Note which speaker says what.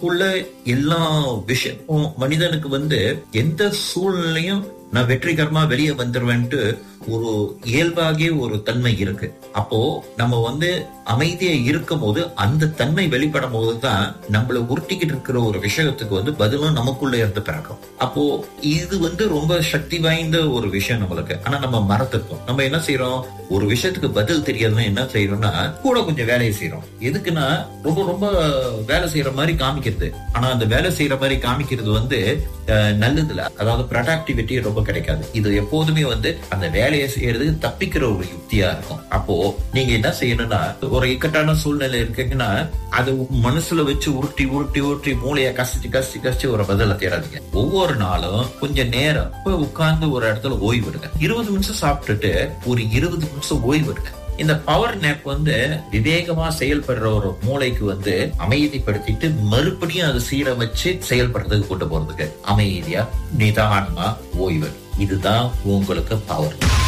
Speaker 1: உள்ள எல்லா விஷயமும் மனிதனுக்கு வந்து எந்த சூழ்நிலையும் நான் வெற்றிகரமா வெளியே வந்துருவேன்ட்டு ஒரு இயல்பாகவே ஒரு தன்மை இருக்கு அப்போ நம்ம வந்து அமைதியா இருக்கும் போது அந்த தன்மை வெளிப்படும் போதுதான் நம்மள உருட்டிக்கிட்டு இருக்கிற ஒரு விஷயத்துக்கு வந்து பதிலும் நமக்குள்ள இருந்து பிறக்கும் அப்போ இது வந்து ரொம்ப சக்தி வாய்ந்த ஒரு விஷயம் நம்மளுக்கு ஆனா நம்ம மறந்துட்டோம் நம்ம என்ன செய்யறோம் ஒரு விஷயத்துக்கு பதில் தெரியாதுன்னா என்ன செய்யறோம்னா கூட கொஞ்சம் வேலையை செய்யறோம் எதுக்குன்னா ரொம்ப ரொம்ப வேலை செய்யற மாதிரி காமிக்கிறது ஆனா அந்த வேலை செய்யற மாதிரி காமிக்கிறது வந்து அஹ், நல்லதுல அதாவது ப்ரொடக்டிவிட்டி ரொம்ப கிடைக்காது இது எப்போதுமே வந்து அந்த வேலையை செய்யறதுக்கு தப்பிக்கிற ஒரு யுக்தியா இருக்கும் அப்போ நீங்க என்ன செய்யணும்னா ஒரு இக்கட்டான சூழ்நிலை இருக்குங்கன்னா அது மனசுல வச்சு உருட்டி உருட்டி உருட்டி மூளைய கசிச்சு கசிச்சு கசிச்சு ஒரு பதில தேடாதீங்க ஒவ்வொரு நாளும் கொஞ்சம் நேரம் போய் உட்கார்ந்து ஒரு இடத்துல ஓய்வு எடுங்க இருபது நிமிஷம் சாப்பிட்டுட்டு ஒரு இருபது நிமிஷம் ஓய்வு எடுங்க இந்த பவர் நேப் வந்து விவேகமா செயல்படுற ஒரு மூளைக்கு வந்து அமைதிப்படுத்திட்டு மறுபடியும் அது சீரமைச்சு செயல்படுறதுக்கு கொண்டு போறதுக்கு அமைதியா நிதானமா ஓய்வு இதுதான் உங்களுக்கு பவர்